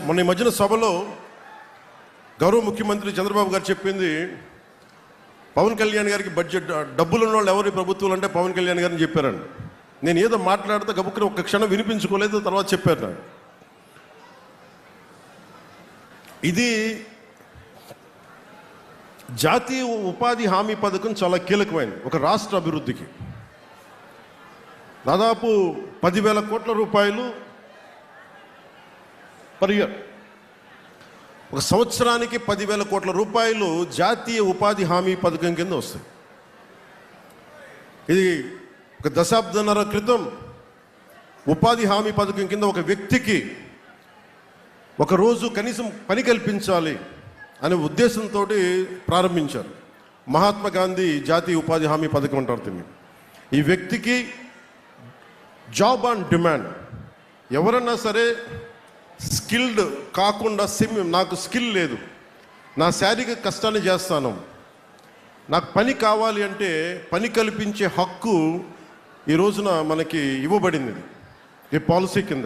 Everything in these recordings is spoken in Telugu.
మొన్న ఈ మధ్యన సభలో గౌరవ ముఖ్యమంత్రి చంద్రబాబు గారు చెప్పింది పవన్ కళ్యాణ్ గారికి బడ్జెట్ డబ్బులు ఉన్న వాళ్ళు ఎవరు ఈ ప్రభుత్వాలు అంటే పవన్ కళ్యాణ్ గారిని చెప్పారండి నేను ఏదో మాట్లాడితే గబుక్కుని ఒక్క క్షణం వినిపించుకోలేదు తర్వాత చెప్పారు నాకు ఇది జాతీయ ఉపాధి హామీ పథకం చాలా కీలకమైనది ఒక రాష్ట్ర అభివృద్ధికి దాదాపు పదివేల కోట్ల రూపాయలు పర్ ఇయర్ ఒక సంవత్సరానికి పదివేల కోట్ల రూపాయలు జాతీయ ఉపాధి హామీ పథకం కింద వస్తాయి ఇది ఒక దశాబ్దన్నర క్రితం ఉపాధి హామీ పథకం కింద ఒక వ్యక్తికి ఒక రోజు కనీసం పని కల్పించాలి అనే ఉద్దేశంతో ప్రారంభించారు మహాత్మా గాంధీ జాతీయ ఉపాధి హామీ పథకం అంటారు దీన్ని ఈ వ్యక్తికి జాబ్ ఆన్ డిమాండ్ ఎవరన్నా సరే స్కిల్డ్ కాకుండా సిమ్ నాకు స్కిల్ లేదు నా శారీరక కష్టాన్ని చేస్తాను నాకు పని కావాలి అంటే పని కల్పించే హక్కు ఈ రోజున మనకి ఇవ్వబడింది ఇది. ఈ పాలసీ కింద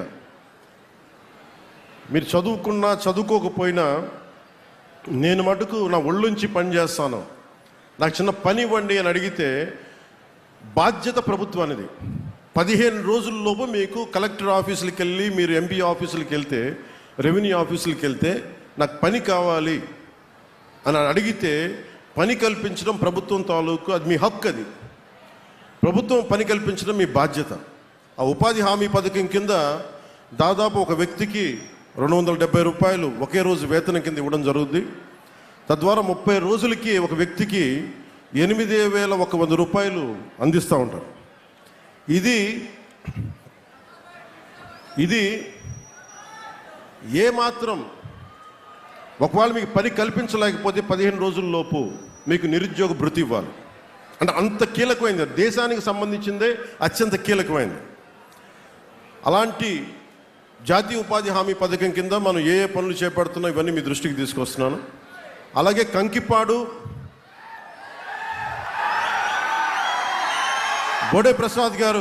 మీరు చదువుకున్నా చదువుకోకపోయినా నేను మటుకు నా ఒళ్ళుంచి పని చేస్తాను నాకు చిన్న పని ఇవ్వండి అని అడిగితే బాధ్యత ప్రభుత్వానిది పదిహేను రోజుల్లోపు మీకు కలెక్టర్ ఆఫీసులకు వెళ్ళి మీరు ఎంపీ ఆఫీసులకు వెళ్తే రెవెన్యూ ఆఫీసులకు వెళ్తే నాకు పని కావాలి అని అడిగితే పని కల్పించడం ప్రభుత్వం తాలూకు అది మీ హక్కు అది ప్రభుత్వం పని కల్పించడం మీ బాధ్యత ఆ ఉపాధి హామీ పథకం కింద దాదాపు ఒక వ్యక్తికి రెండు వందల డెబ్బై రూపాయలు ఒకే రోజు వేతనం కింద ఇవ్వడం జరుగుద్ది తద్వారా ముప్పై రోజులకి ఒక వ్యక్తికి ఎనిమిది వేల ఒక వంద రూపాయలు అందిస్తూ ఉంటారు ఇది ఇది ఏమాత్రం ఒకవేళ మీకు పని కల్పించలేకపోతే పదిహేను రోజుల్లోపు మీకు నిరుద్యోగ భృతి ఇవ్వాలి అంటే అంత కీలకమైంది దేశానికి సంబంధించిందే అత్యంత కీలకమైంది అలాంటి జాతీయ ఉపాధి హామీ పథకం కింద మనం ఏ ఏ పనులు చేపడుతున్నాం ఇవన్నీ మీ దృష్టికి తీసుకొస్తున్నాను అలాగే కంకిపాడు బోడే ప్రసాద్ గారు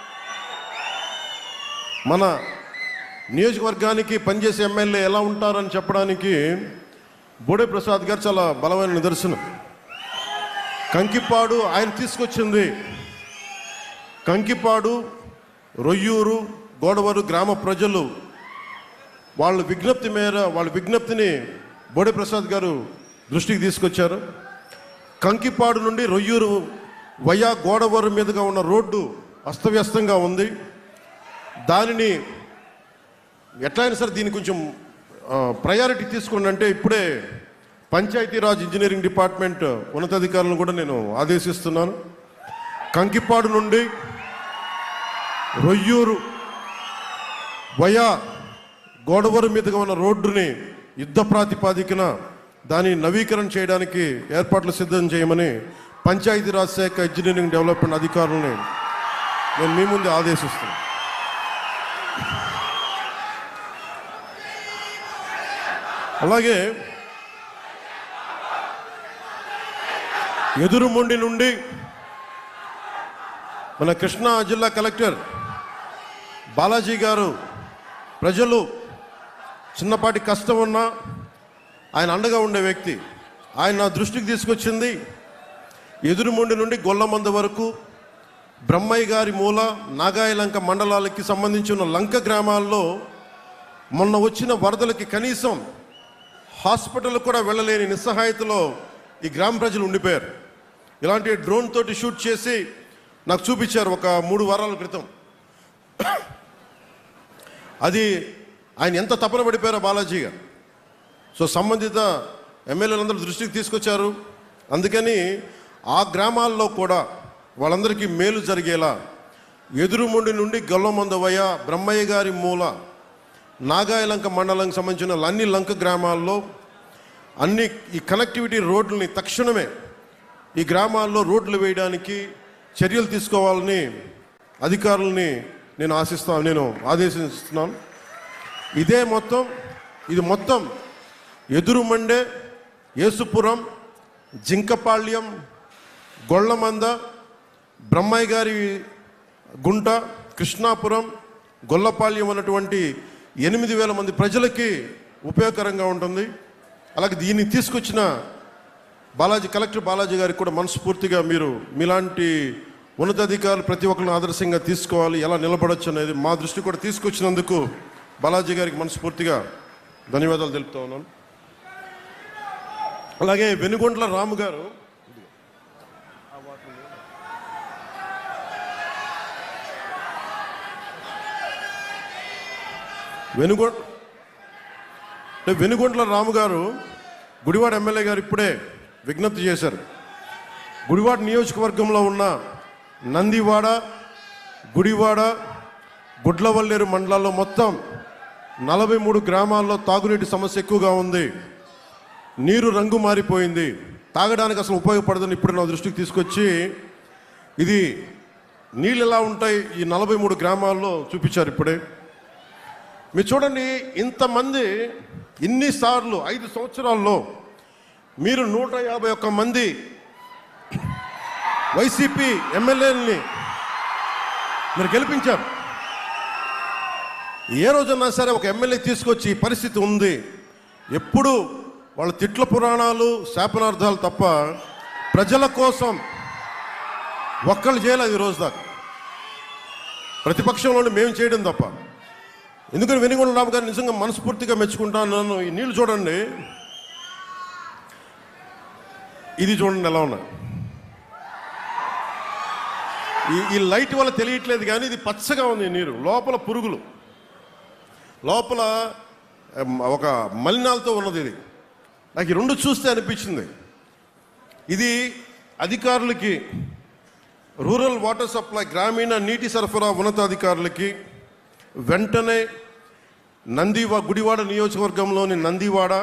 మన నియోజకవర్గానికి పనిచేసే ఎమ్మెల్యే ఎలా ఉంటారని చెప్పడానికి బోడే ప్రసాద్ గారు చాలా బలమైన నిదర్శనం కంకిపాడు ఆయన తీసుకొచ్చింది కంకిపాడు రొయ్యూరు గోడవరు గ్రామ ప్రజలు వాళ్ళ విజ్ఞప్తి మేర వాళ్ళ విజ్ఞప్తిని బోడే ప్రసాద్ గారు దృష్టికి తీసుకొచ్చారు కంకిపాడు నుండి రొయ్యూరు వయా గోడవరు మీదుగా ఉన్న రోడ్డు అస్తవ్యస్తంగా ఉంది దానిని ఎట్లయినా సరే దీన్ని కొంచెం ప్రయారిటీ తీసుకోండి అంటే ఇప్పుడే పంచాయతీరాజ్ ఇంజనీరింగ్ డిపార్ట్మెంట్ ఉన్నతాధికారులను కూడా నేను ఆదేశిస్తున్నాను కంకిపాడు నుండి రొయ్యూరు వయా గోడవరు మీదుగా ఉన్న రోడ్డుని యుద్ధ ప్రాతిపాదికన దాని నవీకరణ చేయడానికి ఏర్పాట్లు సిద్ధం చేయమని పంచాయతీరాజ్ శాఖ ఇంజనీరింగ్ డెవలప్మెంట్ అధికారులని నేను మీ ముందు ఆదేశిస్తున్నాను అలాగే ఎదురుమొండి నుండి మన కృష్ణా జిల్లా కలెక్టర్ బాలాజీ గారు ప్రజలు చిన్నపాటి కష్టం ఉన్నా ఆయన అండగా ఉండే వ్యక్తి ఆయన నా దృష్టికి తీసుకొచ్చింది ఎదురుమొండి నుండి గొల్లమంద వరకు బ్రహ్మయ్య గారి మూల నాగాయలంక మండలాలకి సంబంధించిన లంక గ్రామాల్లో మొన్న వచ్చిన వరదలకి కనీసం హాస్పిటల్ కూడా వెళ్ళలేని నిస్సహాయతలో ఈ గ్రామ ప్రజలు ఉండిపోయారు ఇలాంటి డ్రోన్ తోటి షూట్ చేసి నాకు చూపించారు ఒక మూడు వారాల క్రితం అది ఆయన ఎంత తపన పడిపోయారో బాలాజీ గారు సో సంబంధిత ఎమ్మెల్యేలందరూ దృష్టికి తీసుకొచ్చారు అందుకని ఆ గ్రామాల్లో కూడా వాళ్ళందరికీ మేలు జరిగేలా ఎదురుముండి నుండి గొల్లమందవయ్య బ్రహ్మయ్య గారి మూల నాగాయలంక మండలంకి సంబంధించిన అన్ని లంక గ్రామాల్లో అన్ని ఈ కనెక్టివిటీ రోడ్లని తక్షణమే ఈ గ్రామాల్లో రోడ్లు వేయడానికి చర్యలు తీసుకోవాలని అధికారులని నేను ఆశిస్తాను నేను ఆదేశిస్తున్నాను ఇదే మొత్తం ఇది మొత్తం ఎదురుమండే యేసుపురం జింకపాళ్యం గొళ్ళమంద బ్రహ్మయ్య గారి గుంట కృష్ణాపురం గొల్లపాళ్యం అన్నటువంటి ఎనిమిది వేల మంది ప్రజలకి ఉపయోగకరంగా ఉంటుంది అలాగే దీన్ని తీసుకొచ్చిన బాలాజీ కలెక్టర్ బాలాజీ గారికి కూడా మనస్ఫూర్తిగా మీరు మీలాంటి ఉన్నతాధికారులు ప్రతి ఒక్కరిని ఆదర్శంగా తీసుకోవాలి ఎలా నిలబడొచ్చు అనేది మా దృష్టి కూడా తీసుకొచ్చినందుకు బాలాజీ గారికి మనస్ఫూర్తిగా ధన్యవాదాలు తెలుపుతా ఉన్నాను అలాగే వెనుగొండ్ల రాము గారు వెనుగొండ అంటే వెనుగొండ్ల రాము గారు గుడివాడ ఎమ్మెల్యే గారు ఇప్పుడే విజ్ఞప్తి చేశారు గుడివాడ నియోజకవర్గంలో ఉన్న నందివాడ గుడివాడ గుడ్లవల్లేరు మండలాల్లో మొత్తం నలభై మూడు గ్రామాల్లో తాగునీటి సమస్య ఎక్కువగా ఉంది నీరు రంగు మారిపోయింది తాగడానికి అసలు ఉపయోగపడదని ఇప్పుడు నా దృష్టికి తీసుకొచ్చి ఇది నీళ్ళు ఎలా ఉంటాయి ఈ నలభై మూడు గ్రామాల్లో చూపించారు ఇప్పుడే మీరు చూడండి ఇంతమంది ఇన్నిసార్లు ఐదు సంవత్సరాల్లో మీరు నూట యాభై ఒక్క మంది వైసీపీ ఎమ్మెల్యేలని మీరు గెలిపించారు ఏ రోజున్నా సరే ఒక ఎమ్మెల్యే తీసుకొచ్చి ఈ పరిస్థితి ఉంది ఎప్పుడు వాళ్ళ తిట్ల పురాణాలు శాపనార్థాలు తప్ప ప్రజల కోసం ఒక్కళ్ళు చేయలేదు ఈ రోజు దాకా ప్రతిపక్షంలోని మేము చేయడం తప్ప ఎందుకని వెనుగొండ రాము గారు నిజంగా మనస్ఫూర్తిగా మెచ్చుకుంటాను నన్ను ఈ నీళ్ళు చూడండి ఇది చూడండి ఎలా ఉన్నాయి ఈ ఈ లైట్ వల్ల తెలియట్లేదు కానీ ఇది పచ్చగా ఉంది ఈ నీరు లోపల పురుగులు లోపల ఎం, ఒక మలినాలతో ఉన్నది ఇది నాకు ఈ రెండు చూస్తే అనిపించింది ఇది అధికారులకి రూరల్ వాటర్ సప్లై గ్రామీణ నీటి సరఫరా ఉన్నతాధికారులకి వెంటనే నందివా గుడివాడ నియోజకవర్గంలోని నందివాడ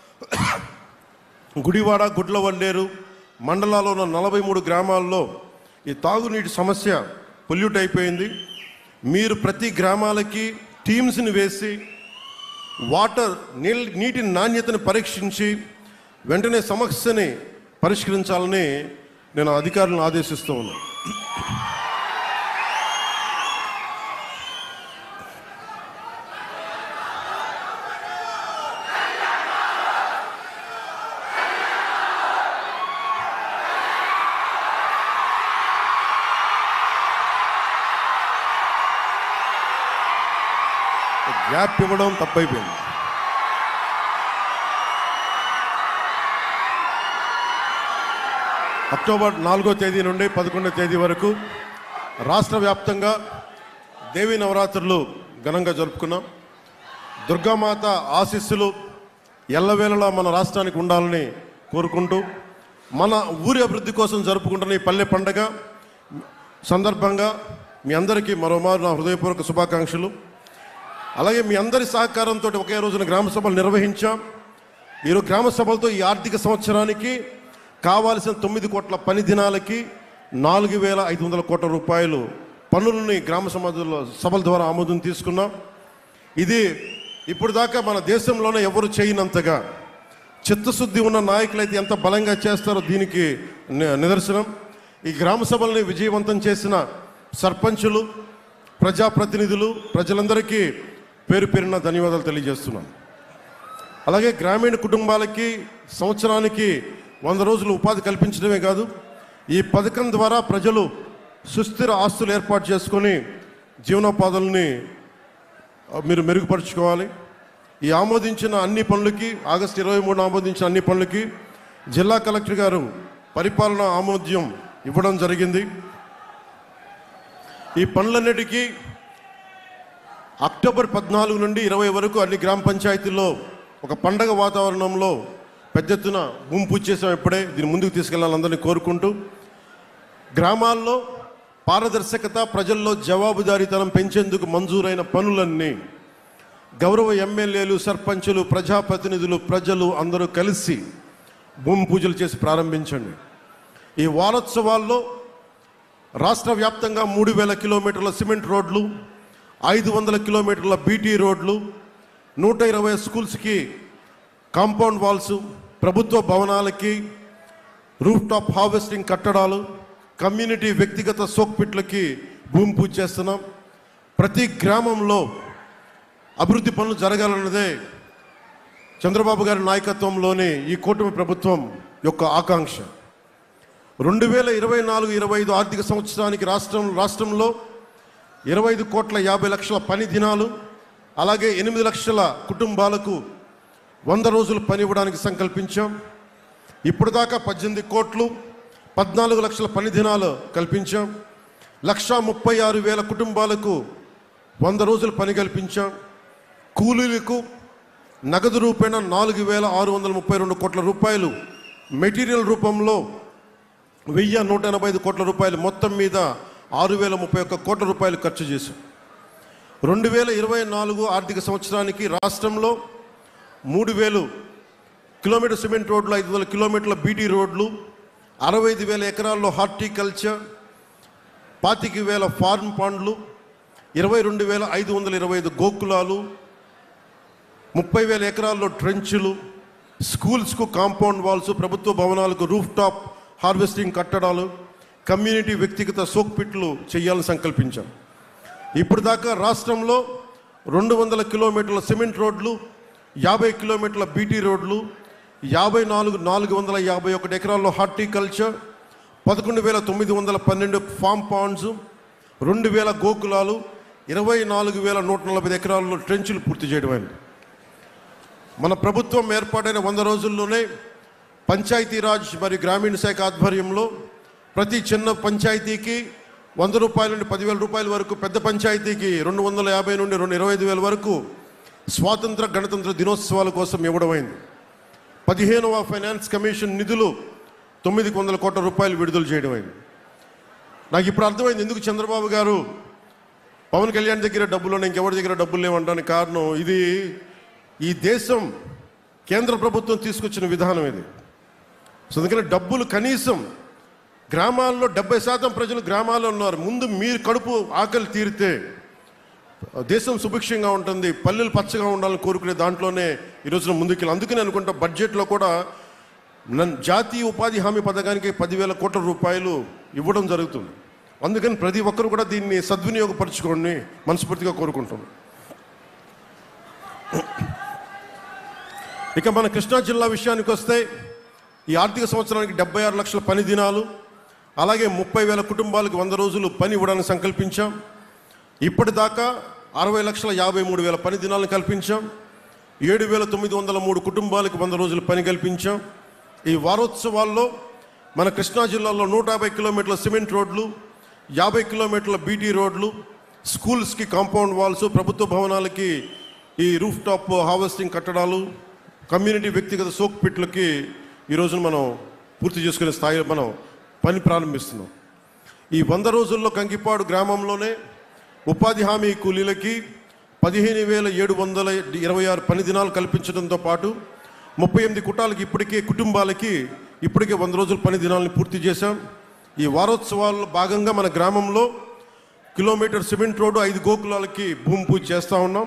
గుడివాడ గుడ్లవల్లేరు మండలాల్లో ఉన్న నలభై మూడు గ్రామాల్లో ఈ తాగునీటి సమస్య పొల్యూట్ అయిపోయింది మీరు ప్రతి గ్రామాలకి టీమ్స్ని వేసి వాటర్ నీళ్ళ నీటి నాణ్యతను పరీక్షించి వెంటనే సమస్యని పరిష్కరించాలని నేను అధికారులను ఆదేశిస్తూ ఉన్నాను గ్యాప్ ఇవ్వడం తప్పైపోయింది అక్టోబర్ నాలుగో తేదీ నుండి పదకొండో తేదీ వరకు రాష్ట్ర వ్యాప్తంగా దేవీ నవరాత్రులు ఘనంగా జరుపుకున్నాం దుర్గామాత ఆశీస్సులు ఎల్లవేళలా మన రాష్ట్రానికి ఉండాలని కోరుకుంటూ మన ఊరి అభివృద్ధి కోసం జరుపుకుంటున్న ఈ పల్లె పండగ సందర్భంగా మీ అందరికీ మరోమారు నా హృదయపూర్వక శుభాకాంక్షలు అలాగే మీ అందరి సహకారంతో ఒకే రోజున గ్రామ సభలు నిర్వహించాం ఈరోజు గ్రామ సభలతో ఈ ఆర్థిక సంవత్సరానికి కావాల్సిన తొమ్మిది కోట్ల పని దినాలకి నాలుగు వేల ఐదు వందల కోట్ల రూపాయలు పన్నులని గ్రామ సమాజంలో సభల ద్వారా ఆమోదం తీసుకున్నాం ఇది ఇప్పుడు దాకా మన దేశంలోనే ఎవరు చేయనంతగా చిత్తశుద్ధి ఉన్న నాయకులైతే ఎంత బలంగా చేస్తారో దీనికి ని- నిదర్శనం ఈ గ్రామ సభల్ని విజయవంతం చేసిన సర్పంచులు ప్రజాప్రతినిధులు ప్రజలందరికీ పేరు పేరున ధన్యవాదాలు తెలియజేస్తున్నాను అలాగే గ్రామీణ కుటుంబాలకి సంవత్సరానికి వంద రోజులు ఉపాధి కల్పించడమే కాదు ఈ పథకం ద్వారా ప్రజలు సుస్థిర ఆస్తులు ఏర్పాటు చేసుకొని జీవనోపాధుల్ని ఆ, మీరు మెరుగుపరుచుకోవాలి ఈ ఆమోదించిన అన్ని పనులకి ఆగస్టు ఇరవై మూడు ఆమోదించిన అన్ని పనులకి జిల్లా కలెక్టర్ గారు పరిపాలన ఆమోద్యం ఇవ్వడం జరిగింది ఈ పనులన్నిటికీ అక్టోబర్ పద్నాలుగు నుండి ఇరవై వరకు అన్ని గ్రామ పంచాయతీల్లో ఒక పండగ వాతావరణంలో పెద్ద ఎత్తున భూమి పూజ చేసాం ఇప్పుడే దీన్ని ముందుకు తీసుకెళ్లాలని కోరుకుంటూ గ్రామాల్లో పారదర్శకత ప్రజల్లో జవాబుదారీతనం పెంచేందుకు మంజూరైన పనులన్నీ గౌరవ ఎమ్మెల్యేలు సర్పంచులు ప్రజాప్రతినిధులు ప్రజలు అందరూ కలిసి భూమి పూజలు చేసి ప్రారంభించండి ఈ వారోత్సవాల్లో రాష్ట్ర వ్యాప్తంగా మూడు వేల కిలోమీటర్ల సిమెంట్ రోడ్లు ఐదు వందల కిలోమీటర్ల బీటీ రోడ్లు నూట ఇరవై స్కూల్స్కి కాంపౌండ్ వాల్స్ ప్రభుత్వ భవనాలకి రూఫ్ టాప్ హార్వెస్టింగ్ కట్టడాలు కమ్యూనిటీ వ్యక్తిగత సోక్పిట్లకి భూమి పూజ చేస్తున్నాం ప్రతి గ్రామంలో అభివృద్ధి పనులు జరగాలన్నదే చంద్రబాబు గారి నాయకత్వంలోని ఈ కూటమి ప్రభుత్వం యొక్క ఆకాంక్ష రెండు వేల ఇరవై నాలుగు ఇరవై ఐదు ఆర్థిక సంవత్సరానికి రాష్ట్రం రాష్ట్రంలో ఇరవై ఐదు కోట్ల యాభై లక్షల పని దినాలు అలాగే ఎనిమిది లక్షల కుటుంబాలకు వంద రోజులు పని ఇవ్వడానికి సంకల్పించాం ఇప్పుడు దాకా పద్దెనిమిది కోట్లు పద్నాలుగు లక్షల పని దినాలు కల్పించాం లక్షా ముప్పై ఆరు వేల కుటుంబాలకు వంద రోజులు పని కల్పించాం కూలీలకు నగదు రూపేణ నాలుగు వేల ఆరు వందల ముప్పై రెండు కోట్ల రూపాయలు మెటీరియల్ రూపంలో వెయ్యి నూట ఎనభై ఐదు కోట్ల రూపాయలు మొత్తం మీద ఆరు వేల ముప్పై ఒక్క కోట్ల రూపాయలు ఖర్చు చేశాం రెండు వేల ఇరవై నాలుగు ఆర్థిక సంవత్సరానికి రాష్ట్రంలో మూడు వేలు కిలోమీటర్ సిమెంట్ రోడ్లు ఐదు వందల కిలోమీటర్ల బీటీ రోడ్లు అరవై ఐదు వేల ఎకరాల్లో హార్టికల్చర్ పాతిక వేల ఫార్మ్ పాండ్లు ఇరవై రెండు వేల ఐదు వందల ఇరవై ఐదు గోకులాలు ముప్పై వేల ఎకరాల్లో ట్రెంచులు స్కూల్స్కు కాంపౌండ్ వాల్స్ ప్రభుత్వ భవనాలకు రూఫ్ టాప్ హార్వెస్టింగ్ కట్టడాలు కమ్యూనిటీ వ్యక్తిగత సోక్ పిట్లు చేయాలని సంకల్పించాం ఇప్పుడు దాకా రాష్ట్రంలో రెండు వందల కిలోమీటర్ల సిమెంట్ రోడ్లు యాభై కిలోమీటర్ల బీటీ రోడ్లు యాభై నాలుగు నాలుగు వందల యాభై ఒకటి ఎకరాల్లో హార్టికల్చర్ పదకొండు వేల తొమ్మిది వందల పన్నెండు ఫామ్ పాండ్స్ రెండు వేల గోకులాలు ఇరవై నాలుగు వేల నూట నలభై ఎకరాల్లో ట్రెంచులు పూర్తి చేయడమైంది మన ప్రభుత్వం ఏర్పాటైన వంద రోజుల్లోనే పంచాయతీరాజ్ మరియు గ్రామీణ శాఖ ఆధ్వర్యంలో ప్రతి చిన్న పంచాయతీకి వంద రూపాయల నుండి పదివేల రూపాయల వరకు పెద్ద పంచాయతీకి రెండు వందల యాభై నుండి రెండు ఇరవై ఐదు వేల వరకు స్వాతంత్ర గణతంత్ర దినోత్సవాల కోసం ఇవ్వడమైంది పదిహేనవ ఫైనాన్స్ కమిషన్ నిధులు తొమ్మిది వందల కోట్ల రూపాయలు విడుదల చేయడమైంది నాకు ఇప్పుడు అర్థమైంది ఎందుకు చంద్రబాబు గారు పవన్ కళ్యాణ్ దగ్గర డబ్బులు ఉన్నాయి ఇంకెవరి దగ్గర డబ్బులు లేవంటానికి కారణం ఇది ఈ దేశం కేంద్ర ప్రభుత్వం తీసుకొచ్చిన విధానం ఇది సో అందుకని డబ్బులు కనీసం గ్రామాల్లో డెబ్బై శాతం ప్రజలు గ్రామాల్లో ఉన్నారు ముందు మీరు కడుపు ఆకలి తీరితే దేశం సుభిక్షంగా ఉంటుంది పల్లెలు పచ్చగా ఉండాలని కోరుకునే దాంట్లోనే ఈ రోజున ముందుకెళ్ళి అందుకని అనుకుంటా బడ్జెట్లో కూడా నన్ జాతీయ ఉపాధి హామీ పథకానికి పదివేల కోట్ల రూపాయలు ఇవ్వడం జరుగుతుంది అందుకని ప్రతి ఒక్కరు కూడా దీన్ని సద్వినియోగపరచుకోండి మనస్ఫూర్తిగా కోరుకుంటున్నాం ఇక మన కృష్ణా జిల్లా విషయానికి వస్తే ఈ ఆర్థిక సంవత్సరానికి డెబ్బై ఆరు లక్షల పని దినాలు అలాగే ముప్పై వేల కుటుంబాలకు వంద రోజులు పని ఇవ్వడానికి సంకల్పించాం ఇప్పటిదాకా అరవై లక్షల యాభై మూడు వేల పని దినాలను కల్పించాం ఏడు వేల తొమ్మిది వందల మూడు కుటుంబాలకు వంద రోజులు పని కల్పించాం ఈ వారోత్సవాల్లో మన కృష్ణా జిల్లాలో నూట యాభై కిలోమీటర్ల సిమెంట్ రోడ్లు యాభై కిలోమీటర్ల బీటీ రోడ్లు స్కూల్స్కి కాంపౌండ్ వాల్స్ ప్రభుత్వ భవనాలకి ఈ రూఫ్ టాప్ హార్వెస్టింగ్ కట్టడాలు కమ్యూనిటీ వ్యక్తిగత సోక్ పిట్లకి ఈ రోజున మనం పూర్తి చేసుకునే స్థాయిలో మనం పని ప్రారంభిస్తున్నాం ఈ వంద రోజుల్లో కంకిపాడు గ్రామంలోనే ఉపాధి హామీ కూలీలకి పదిహేను వేల ఏడు వందల ఇరవై ఆరు పని దినాలు కల్పించడంతో పాటు ముప్పై ఎనిమిది కుటాలకి ఇప్పటికే కుటుంబాలకి ఇప్పటికే వంద రోజుల పని దినాలను పూర్తి చేశాం ఈ వారోత్సవాల్లో భాగంగా మన గ్రామంలో కిలోమీటర్ సిమెంట్ రోడ్డు ఐదు గోకులాలకి భూమి పూజ చేస్తూ ఉన్నాం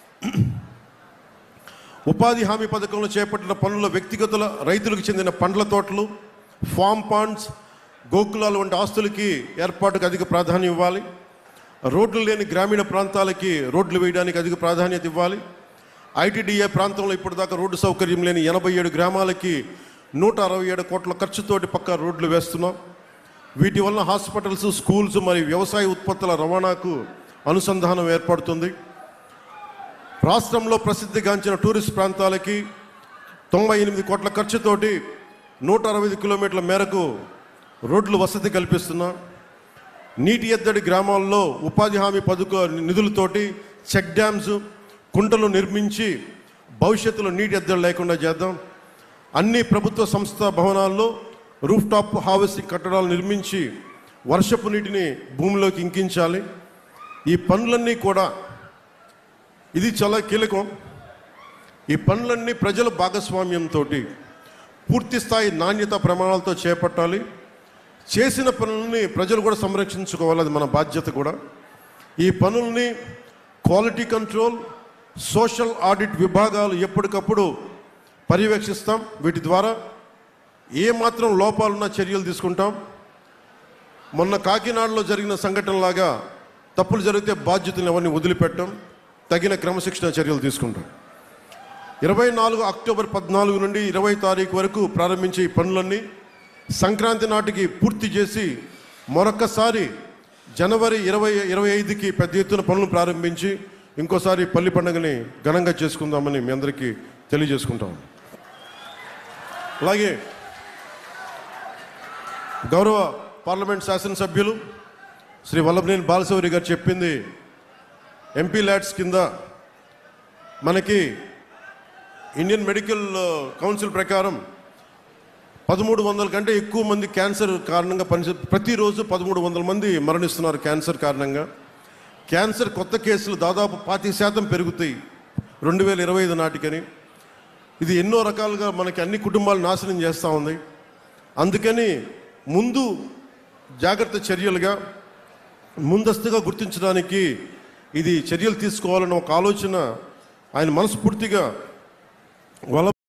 ఉపాధి హామీ పథకంలో చేపట్టిన పనుల వ్యక్తిగతుల రైతులకు చెందిన పండ్ల తోటలు ఫామ్ పాండ్స్ గోకులాలు వంటి ఆస్తులకి ఏర్పాటుకు అధిక ప్రాధాన్యం ఇవ్వాలి రోడ్లు లేని గ్రామీణ ప్రాంతాలకి రోడ్లు వేయడానికి అధిక ప్రాధాన్యత ఇవ్వాలి ఐటీడీఏ ప్రాంతంలో ఇప్పటిదాకా రోడ్డు సౌకర్యం లేని ఎనభై ఏడు గ్రామాలకి నూట అరవై ఏడు కోట్ల ఖర్చుతోటి పక్క రోడ్లు వేస్తున్నాం వీటి వలన హాస్పిటల్స్ స్కూల్స్ మరియు వ్యవసాయ ఉత్పత్తుల రవాణాకు అనుసంధానం ఏర్పడుతుంది రాష్ట్రంలో ప్రసిద్ధిగాంచిన టూరిస్ట్ ప్రాంతాలకి తొంభై ఎనిమిది కోట్ల ఖర్చుతోటి నూట అరవై ఐదు కిలోమీటర్ల మేరకు రోడ్లు వసతి కల్పిస్తున్నాం నీటి ఎద్దడి గ్రామాల్లో ఉపాధి హామీ పథక నిధులతోటి చెక్ డ్యామ్స్ కుంటలు నిర్మించి భవిష్యత్తులో నీటి ఎద్దడి లేకుండా చేద్దాం అన్ని ప్రభుత్వ సంస్థ భవనాల్లో రూఫ్ టాప్ హార్వెస్టింగ్ కట్టడాలు నిర్మించి వర్షపు నీటిని భూమిలోకి ఇంకించాలి ఈ పనులన్నీ కూడా ఇది చాలా కీలకం ఈ పనులన్నీ ప్రజల భాగస్వామ్యంతో పూర్తి స్థాయి నాణ్యత ప్రమాణాలతో చేపట్టాలి చేసిన పనుల్ని ప్రజలు కూడా సంరక్షించుకోవాలి అది మన బాధ్యత కూడా ఈ పనుల్ని క్వాలిటీ కంట్రోల్ సోషల్ ఆడిట్ విభాగాలు ఎప్పటికప్పుడు పర్యవేక్షిస్తాం వీటి ద్వారా ఏ మాత్రం లోపాలున్న చర్యలు తీసుకుంటాం మొన్న కాకినాడలో జరిగిన సంఘటనలాగా తప్పులు జరిగితే బాధ్యతలు ఎవరిని వదిలిపెట్టం తగిన క్రమశిక్షణ చర్యలు తీసుకుంటాం ఇరవై నాలుగు అక్టోబర్ పద్నాలుగు నుండి ఇరవై తారీఖు వరకు ప్రారంభించే ఈ పనులన్నీ సంక్రాంతి నాటికి పూర్తి చేసి మరొక్కసారి జనవరి ఇరవై ఇరవై ఐదుకి పెద్ద ఎత్తున పనులు ప్రారంభించి ఇంకోసారి పల్లి పండుగని ఘనంగా చేసుకుందామని మీ అందరికీ తెలియజేసుకుంటాం అలాగే గౌరవ పార్లమెంట్ శాసనసభ్యులు శ్రీ వల్లభనేని బాలశౌరి గారు చెప్పింది ఎంపీ ల్యాడ్స్ కింద మనకి ఇండియన్ మెడికల్ కౌన్సిల్ ప్రకారం పదమూడు వందల కంటే ఎక్కువ మంది క్యాన్సర్ కారణంగా పని ప్రతిరోజు పదమూడు వందల మంది మరణిస్తున్నారు క్యాన్సర్ కారణంగా క్యాన్సర్ కొత్త కేసులు దాదాపు పాతి శాతం పెరుగుతాయి రెండు వేల ఇరవై ఐదు నాటికని ఇది ఎన్నో రకాలుగా మనకి అన్ని కుటుంబాలు నాశనం చేస్తూ ఉంది అందుకని ముందు జాగ్రత్త చర్యలుగా ముందస్తుగా గుర్తించడానికి ఇది చర్యలు తీసుకోవాలన్న ఒక ఆలోచన ఆయన మనస్ఫూర్తిగా వల్ల